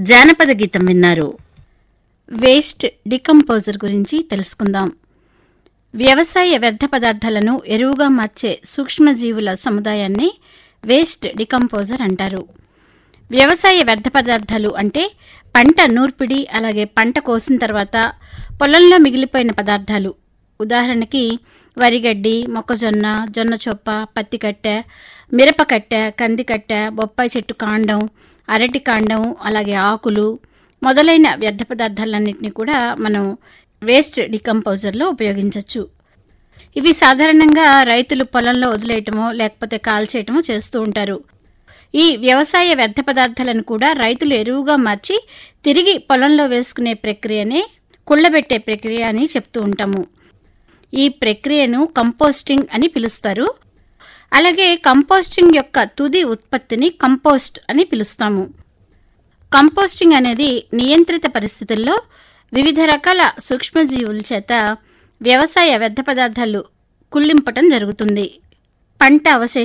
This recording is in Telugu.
జానపద గీతం విన్నారు వేస్ట్ డికంపోజర్ గురించి తెలుసుకుందాం వ్యవసాయ వ్యర్థ పదార్థాలను ఎరువుగా మార్చే సూక్ష్మజీవుల సముదాయాన్ని వేస్ట్ డికంపోజర్ అంటారు వ్యవసాయ వ్యర్థ పదార్థాలు అంటే పంట నూర్పిడి అలాగే పంట కోసిన తర్వాత పొలంలో మిగిలిపోయిన పదార్థాలు ఉదాహరణకి వరిగడ్డి మొక్కజొన్న జొన్న చొప్ప పత్తి కట్టె మిరప కట్టె కంది కట్టె బొప్పాయి చెట్టు కాండం అరటి కాండం అలాగే ఆకులు మొదలైన వ్యర్థ పదార్థాలన్నింటినీ కూడా మనం వేస్ట్ డికంపోజర్లో ఉపయోగించవచ్చు ఇవి సాధారణంగా రైతులు పొలంలో వదిలేయటమో లేకపోతే కాల్చేయటమో చేస్తూ ఉంటారు ఈ వ్యవసాయ వ్యర్థ పదార్థాలను కూడా రైతులు ఎరువుగా మార్చి తిరిగి పొలంలో వేసుకునే ప్రక్రియనే కుళ్ళబెట్టే ప్రక్రియ అని చెప్తూ ఉంటాము ఈ ప్రక్రియను కంపోస్టింగ్ అని పిలుస్తారు అలాగే కంపోస్టింగ్ యొక్క తుది ఉత్పత్తిని కంపోస్ట్ అని పిలుస్తాము కంపోస్టింగ్ అనేది నియంత్రిత పరిస్థితుల్లో వివిధ రకాల సూక్ష్మజీవుల చేత వ్యవసాయ వ్యర్థ పదార్థాలు కుళ్ళింపటం జరుగుతుంది పంట అవశేష